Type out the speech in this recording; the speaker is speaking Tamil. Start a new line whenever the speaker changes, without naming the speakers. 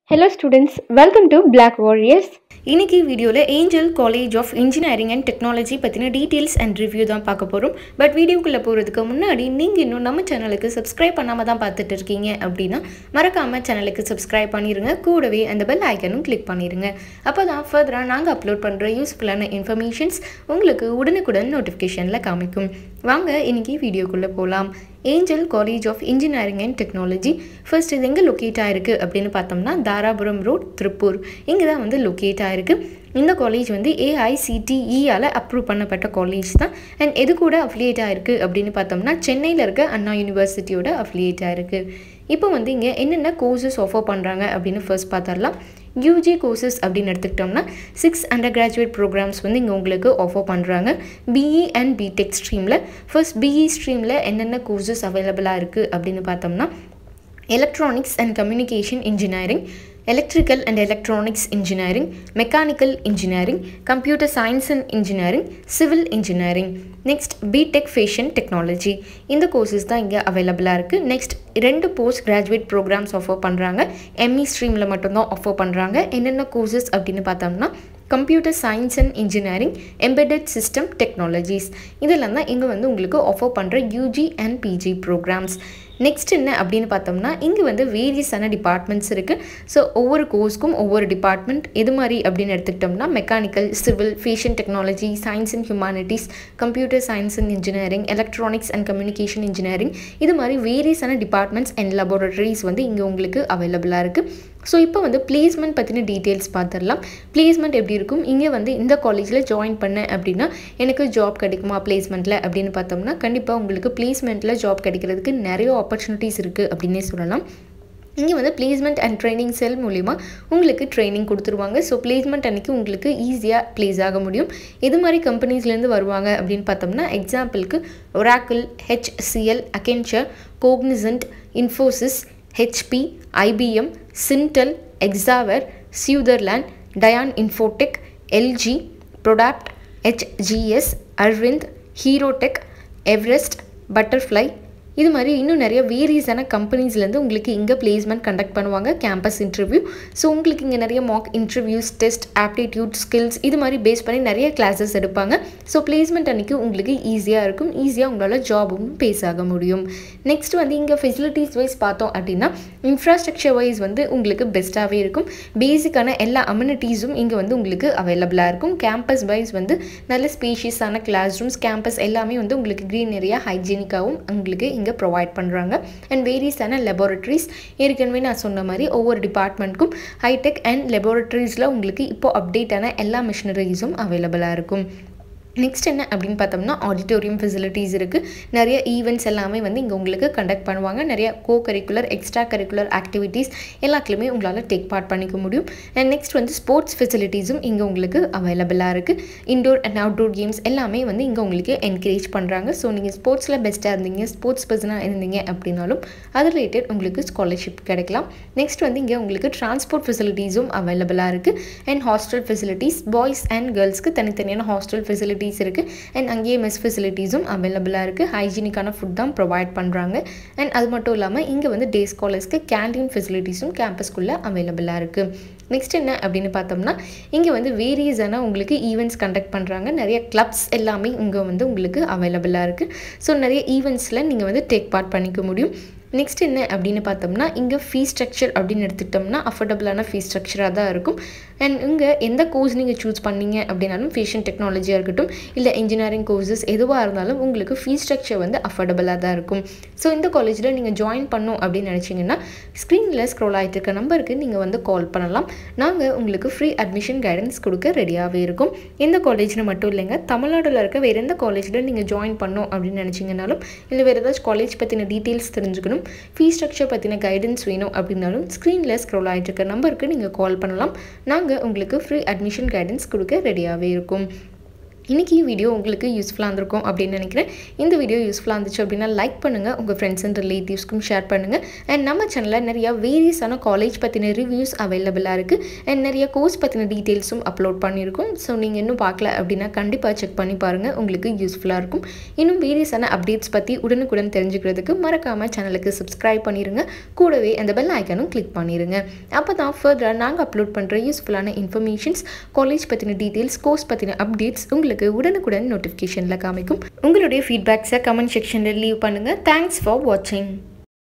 Hello students, welcome to Black Warriors.
இன்னைக்கு வீடியோவில் Angel college of engineering and Technology பற்றின டீட்டெயில்ஸ் அண்ட் ரிவ்யூ தான் பார்க்க போகிறோம் பட் வீடியோக்குள்ளே போகிறதுக்கு முன்னாடி நீங்கள் இன்னும் நம்ம சேனலுக்கு சப்ஸ்கிரைப் பண்ணாமல் தான் பார்த்துட்டு இருக்கீங்க அப்படின்னா மறக்காமல் சேனலுக்கு சப்ஸ்கிரைப் பண்ணிடுங்க கூடவே அந்த பெல் ஐக்கனும் கிளிக் பண்ணிடுங்க அப்போ தான் ஃபர்தராக நாங்கள் அப்லோட் பண்ணுற யூஸ்ஃபுல்லான இன்ஃபர்மேஷன்ஸ் உங்களுக்கு உடனுக்குடன் நோட்டிஃபிகேஷனில் காமிக்கும் வாங்க இன்னைக்கு வீடியோக்குள்ளே போகலாம் Angel college of engineering and technology first இது எங்கே லொக்கேட் ஆயிருக்கு அப்படின்னு பார்த்தோம்னா தாராபுரம் ரோட் திருப்பூர் இங்கே தான் வந்து லொக்கேட் ஆயிருக்கு இந்த காலேஜ் வந்து ஏஐசிடிஇயால் அப்ரூவ் பண்ணப்பட்ட காலேஜ் தான் அண்ட் எது கூட அஃபிலியேட் ஆயிருக்கு அப்படின்னு பார்த்தோம்னா சென்னையில் இருக்க அண்ணா யூனிவர்சிட்டியோட அஃபிலியேட் ஆயிருக்கு இப்போ வந்து இங்கே என்னென்ன கோர்சஸ் ஆஃபர் பண்ணுறாங்க அப்படின்னு ஃபர்ஸ்ட் பார்த்துடலாம் யூஜி கோர்சஸ் அப்படின்னு எடுத்துக்கிட்டோம்னா சிக்ஸ் அண்டர் கிராஜுவேட் ப்ரோக்ராம்ஸ் வந்து இங்கே உங்களுக்கு ஆஃபர் பண்ணுறாங்க பிஇ அண்ட் பிடெக் ஸ்ட்ரீமில் ஃபர்ஸ்ட் பிஇ ஸ்ட்ரீமில் என்னென்ன கோர்சஸ் அவைலபிளாக இருக்குது அப்படின்னு பார்த்தோம்னா electronics and communication engineering electrical and electronics engineering mechanical engineering computer science and engineering civil engineering next BTech fashion technology இந்த கோர்சஸ் தான் இங்கே அவைலபிளாக இருக்குது நெக்ஸ்ட் ரெண்டு போஸ்ட் கிராஜுவேட் ப்ரோக்ராம்ஸ் ஆஃபர் பண்ணுறாங்க எம்இ ஸ்ட்ரீமில் மட்டும்தான் ஆஃபர் பண்ணுறாங்க என்னென்ன கோர்சஸ் அப்படின்னு பார்த்தோம்னா computer science and engineering embedded system technologies இதெல்லாம் தான் இங்கே வந்து உங்களுக்கு ஆஃபர் பண்ணுற UG and PG programs next என்ன அப்படின்னு பார்த்தோம்னா இங்கே வந்து வேரியஸான டிபார்ட்மெண்ட்ஸ் இருக்குது ஸோ ஒவ்வொரு கோர்ஸ்க்கும் ஒவ்வொரு டிபார்ட்மெண்ட் எது மாதிரி அப்படின்னு எடுத்துக்கிட்டோம்னா mechanical civil fashion technology science and humanities computer science and engineering electronics and communication engineering இது மாதிரி வேரியஸான டிபார்ட்மெண்ட்ஸ் அண்ட் லெபார்டரிஸ் வந்து இங்கே உங்களுக்கு அவைலபிளாக இருக்குது ஸோ இப்போ வந்து பிளேஸ்மெண்ட் பற்றின டீட்டெயில்ஸ் பார்த்துடலாம் பிளேஸ்மெண்ட் எப்படி இருக்கும் இங்கே வந்து இந்த காலேஜில் ஜாயின் பண்ணேன் அப்படின்னா எனக்கு ஜாப் கிடைக்குமா பிளேஸ்மெண்ட்டில் அப்படின்னு பார்த்தோம்னா கண்டிப்பாக உங்களுக்கு பிளேஸ்மெண்ட்டில் ஜாப் கிடைக்கிறதுக்கு நிறைய ஆப்பர்ச்சுனிட்டிஸ் இருக்குது அப்படின்னே சொல்லலாம் இங்கே வந்து பிளேஸ்மெண்ட் அண்ட் ட்ரைனிங் செல் மூலிமா உங்களுக்கு ட்ரைனிங் கொடுத்துருவாங்க ஸோ பிளேஸ்மெண்ட் அன்றைக்கி உங்களுக்கு ஈஸியாக ப்ளேஸ் ஆக முடியும் எது மாதிரி கம்பெனிஸ்லேருந்து வருவாங்க அப்படின்னு பார்த்தோம்னா எக்ஸாம்பிளுக்கு Oracle HCL Accenture Cognizant Infosys HP IBM Syntel எக்ஸாவர் சியூதர்லேண்ட் டயான் Infotech LG Prodapt HGS Aravind Herotech Everest Butterfly இது மாதிரி இன்னும் நிறைய வேரியஸான கம்பெனிஸ்லேருந்து உங்களுக்கு இங்கே பிளேஸ்மெண்ட் கண்டக்ட் பண்ணுவாங்க கேம்பஸ் இன்டர்வியூ ஸோ உங்களுக்கு இங்கே நிறைய mock interviews test aptitude skills இது மாதிரி பேஸ் பண்ணி நிறைய கிளாஸஸ் எடுப்பாங்க ஸோ பிளேஸ்மெண்ட் அன்றைக்கி உங்களுக்கு ஈஸியாக இருக்கும் ஈஸியாக உங்களால் ஜாபும் பேஸ் ஆக முடியும் நெக்ஸ்ட் வந்து இங்கே ஃபெசிலிட்டிஸ் வைஸ் பார்த்தோம் அப்படின்னா இன்ஃப்ராஸ்ட்ரக்சர் வைஸ் வந்து உங்களுக்கு பெஸ்ட்டாகவே இருக்கும் பேசிக்கான எல்லா அம்யூனிட்டிஸும் இங்கே வந்து உங்களுக்கு அவைலபிளாக இருக்கும் கேம்பஸ் வைஸ் வந்து நல்ல ஸ்பேஷியஸான கிளாஸ் ரூம்ஸ் கேம்பஸ் எல்லாமே வந்து உங்களுக்கு க்ரீனரியாக ஹைஜீனிக்காகவும் உங்களுக்கு இங்கே ப்ரொவைட் பண்ணுறாங்க அண்ட் வேரியஸான லெபார்ட்ரிஸ் ஏற்கனவே நான் சொன்ன மாதிரி ஒவ்வொரு டிபார்ட்மெண்ட்க்கும் ஹைடெக் அண்ட் லெபார்ட்ரிஸில் உங்களுக்கு இப்போ அப்டேட்டான எல்லா மிஷினரிஸும் அவைலபிளாக இருக்கும் நெக்ஸ்ட் என்ன அப்படின்னு பார்த்தோம்னா ஆடிட்டோரியம் ஃபெசிலிட்டிஸ் இருக்குது நிறைய ஈவெண்ட்ஸ் எல்லாமே வந்து இங்கே உங்களுக்கு கண்டக்ட் பண்ணுவாங்க நிறைய co curricular extra curricular activities எல்லாத்துலேயுமே உங்களால் டேக் பார்ட் பண்ணிக்க முடியும் அண்ட் நெக்ஸ்ட் வந்து ஸ்போர்ட்ஸ் ஃபெசிலிட்டிஸும் இங்கே உங்களுக்கு அவைலபிளாக இருக்குது இன்டோர் அண்ட் அவுட்டோர் கேம்ஸ் எல்லாமே வந்து இங்கே உங்களுக்கு என்கரேஜ் பண்ணுறாங்க ஸோ நீங்கள் ஸ்போர்ட்ஸில் பெஸ்ட்டாக இருந்தீங்க ஸ்போர்ட்ஸ் பர்சனாக இருந்தீங்க அப்படின்னாலும் அது ரிலேட்டட் உங்களுக்கு ஸ்காலர்ஷிப் கிடைக்கலாம் நெக்ஸ்ட் வந்து இங்கே உங்களுக்கு டிரான்ஸ்போர்ட் ஃபெசிலிட்டிஸும் அவைலபிளாக இருக்குது and hostel facilities boys and கேர்ள்ஸ்க்கு தனித்தனியான ஹாஸ்டல் ஃபெசிலிட்டிஸ் ஃபெசிலிட்டிஸ் இருக்குது அண்ட் அங்கேயே மெஸ் ஃபெசிலிட்டிஸும் அவைலபிளாக இருக்குது ஹைஜீனிக்கான ஃபுட் தான் ப்ரொவைட் பண்ணுறாங்க அண்ட் அது மட்டும் இல்லாமல் இங்கே வந்து டே ஸ்காலர்ஸ்க்கு கேன்டீன் ஃபெசிலிட்டிஸும் கேம்பஸ்க்குள்ளே அவைலபிளாக இருக்குது நெக்ஸ்ட் என்ன அப்படின்னு பார்த்தோம்னா இங்கே வந்து வேரியஸான உங்களுக்கு ஈவெண்ட்ஸ் கண்டக்ட் பண்ணுறாங்க நிறைய கிளப்ஸ் எல்லாமே இங்கே வந்து உங்களுக்கு அவைலபிளாக இருக்குது ஸோ நிறைய ஈவெண்ட்ஸில் நீங்கள் வந்து டேக் பார்ட் பண்ணிக்க முடியும் நெக்ஸ்ட் என்ன அப்படின்னு பார்த்தோம்னா இங்கே ஃபீஸ் ஸ்ட்ரக்சர் அப்படின்னு எடுத்துக்கிட்டோம்னா அஃபோர்டபுளான ஃபீஸ் ஸ்ட்ரக்சராக தான் இருக்கும் அண்ட் இங்கே எந்த கோர்ஸ் நீங்கள் சூஸ் பண்ணீங்க அப்படின்னாலும் ஃபேஷன் டெக்னாலஜியாக இருக்கட்டும் இல்லை இன்ஜினியரிங் கோர்சஸ் எதுவாக இருந்தாலும் உங்களுக்கு ஃபீஸ் ஸ்ட்ரக்சர் வந்து அஃபோர்டபுளாக தான் இருக்கும் ஸோ இந்த காலேஜில் நீங்கள் ஜாயின் பண்ணோம் அப்படின்னு நினச்சிங்கன்னா ஸ்க்ரீனில் ஸ்க்ரோல் ஆகிட்டு இருக்க நம்பருக்கு நீங்கள் வந்து கால் பண்ணலாம் நாங்கள் உங்களுக்கு ஃப்ரீ அட்மிஷன் கைடன்ஸ் கொடுக்க ரெடியாகவே இருக்கும் இந்த காலேஜில் மட்டும் இல்லைங்க தமிழ்நாட்டில் இருக்க வேறு எந்த காலேஜில் நீங்கள் ஜாயின் பண்ணோம் அப்படின்னு நினச்சிங்கனாலும் இல்லை வேறு ஏதாச்சும் காலேஜ் பற்றின டீட்டெயில்ஸ் தெரிஞ்சுக்கணும் ஃபீஸ் ஸ்ட்ரக்சர் பற்றின கைடன்ஸ் வேணும் அப்படின்னாலும் ஸ்க்ரீனில் ஸ்க்ரோல் ஆகிட்டு இருக்க நம்பருக்கு நீங்கள் கால் பண்ணலாம் நாங்கள் உங்களுக்கு ஃப்ரீ அட்மிஷன் கைடன்ஸ் கொடுக்க ரெடியாகவே இருக்கும் இன்றைக்கி வீடியோ உங்களுக்கு யூஸ்ஃபுல்லாக இருந்திருக்கும் அப்படின்னு நினைக்கிறேன் இந்த வீடியோ யூஸ்ஃபுல்லாக இருந்துச்சு அப்படின்னா லைக் பண்ணுங்கள் உங்கள் ஃப்ரெண்ட்ஸ் அண்ட் ரிலேட்டிவ்ஸ்க்கும் ஷேர் பண்ணுங்கள் அண்ட் நம்ம சேனலில் நிறையா வேரியஸான காலேஜ் பற்றின ரிவ்யூஸ் அவைலபிளாக இருக்குது அண்ட் நிறைய கோர்ஸ் பற்றின டீட்டெயில்ஸும் அப்லோட் பண்ணியிருக்கோம் ஸோ நீங்கள் இன்னும் பார்க்கல அப்படின்னா கண்டிப்பாக செக் பண்ணி பாருங்கள் உங்களுக்கு யூஸ்ஃபுல்லாக இருக்கும் இன்னும் வேரியஸான அப்டேட்ஸ் பற்றி உடனுக்குடன் தெரிஞ்சுக்கிறதுக்கு மறக்காமல் சேனலுக்கு சப்ஸ்கிரைப் பண்ணிடுங்க கூடவே அந்த பெல் ஐக்கனும் கிளிக் பண்ணிடுங்க அப்போ தான் ஃபர்தராக நாங்கள் அப்லோட் பண்ணுற யூஸ்ஃபுல்லான இன்ஃபர்மேஷன்ஸ் காலேஜ் பற்றின டீட்டெயில்ஸ் கோர்ஸ் பற்றின அப்டேட்ஸ் உங்களுக்கு உடனுக்குடன் நோட்டிஃபிகேஷனில் காமிக்கும் உங்களுடைய ஃபீட்பேக்ஸை கமெண்ட் செக்ஷனில் லீவ் பண்ணுங்கள் தேங்க்ஸ் ஃபார் வாட்சிங்